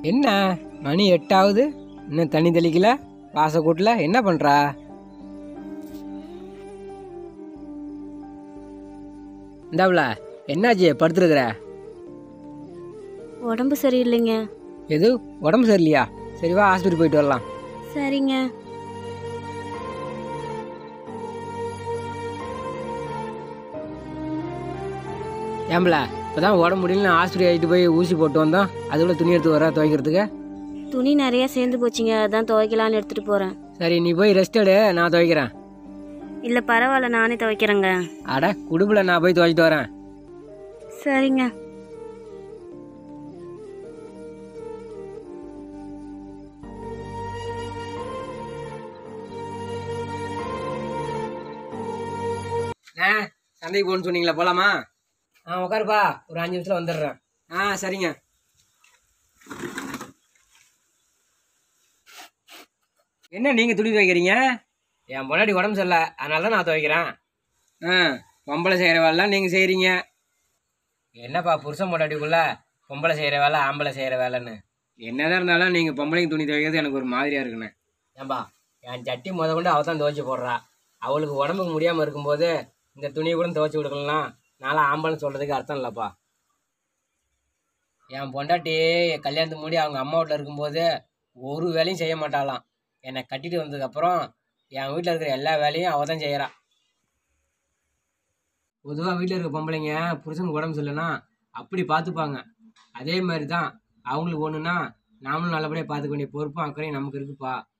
என்ன மணி எட்டாவது இன்னும் தண்ணி தெளிக்கல வாசக்கூட்டில் என்ன பண்ணுறா இந்தாவுல என்னாச்சு படுத்துருக்குற உடம்பு சரியில்லைங்க எது உடம்பு சரியில்லையா சரி வா ஆஸ்பத்திரி போயிட்டு வரலாம் சரிங்க ஏம்பல இப்போ தான் உடம்பு முடியல ஆஸ்பத்திரி ஆகிட்டு போய் ஊசி போட்டு வந்தோம் அதுக்குள்ள துணி எடுத்து வர துவைக்கிறதுக்கு துணி நிறைய சேர்ந்து போச்சுங்க அதான் துவைக்கலான்னு எடுத்துட்டு போறேன் சரி நீ போய் ரெஸ்ட் எடு நான் துவைக்கிறேன் இல்ல பரவாயில்ல நானே துவைக்கிறேங்க அட குடுப்புல நான் போய் துவைச்சிட்டு வரேன் சரிங்க ஆ சந்தைக்கு போகணும்னு சொன்னீங்களா போலாமா ஆ உட்காருப்பா ஒரு அஞ்சு நிமிஷத்தில் வந்துடுறேன் ஆ சரிங்க என்ன நீங்கள் துணி துவைக்கிறீங்க என் பொண்டாடி உடம்பு சரியில்லை அதனால தான் நான் துவைக்கிறேன் ஆ பொம்பளை செய்கிற வேலைலாம் நீங்கள் செய்கிறீங்க என்னப்பா புருஷன் பொண்டாட்டிக்குள்ள பொம்பளை செய்கிற வேலை ஆம்பளை செய்கிற வேலைன்னு என்னதான் இருந்தாலும் நீங்கள் பொம்பளைக்கு துணி துவைக்கிறது எனக்கு ஒரு மாதிரியாக இருக்குண்ணே ஏன்பா என் சட்டி முத கொண்டு அவள் தான் துவைச்சி போடுறா அவளுக்கு உடம்புக்கு முடியாமல் இருக்கும்போது இந்த துணியை கூட துவைச்சி விடுக்கலாம் நான்லாம் ஆம்பளைன்னு சொல்கிறதுக்கு அர்த்தம் இல்லைப்பா என் பொண்டாட்டி கல்யாணத்துக்கு முன்னாடி அவங்க அம்மா வீட்டில் இருக்கும்போது ஒரு வேலையும் செய்ய மாட்டாளாம் என்னை கட்டிட்டு வந்ததுக்கப்புறம் என் வீட்டில் இருக்கிற எல்லா வேலையும் அவள் தான் செய்கிறா பொதுவாக வீட்டில் இருக்க பொம்பளைங்க புருஷனுக்கு உடம்பு சரியில்லைன்னா அப்படி பார்த்துப்பாங்க அதே மாதிரி தான் அவங்களுக்கு ஒன்றுனா நாமளும் நல்லபடியாக பார்த்துக்க வேண்டிய பொறுப்பும் அக்கறையும் நமக்கு இருக்குப்பா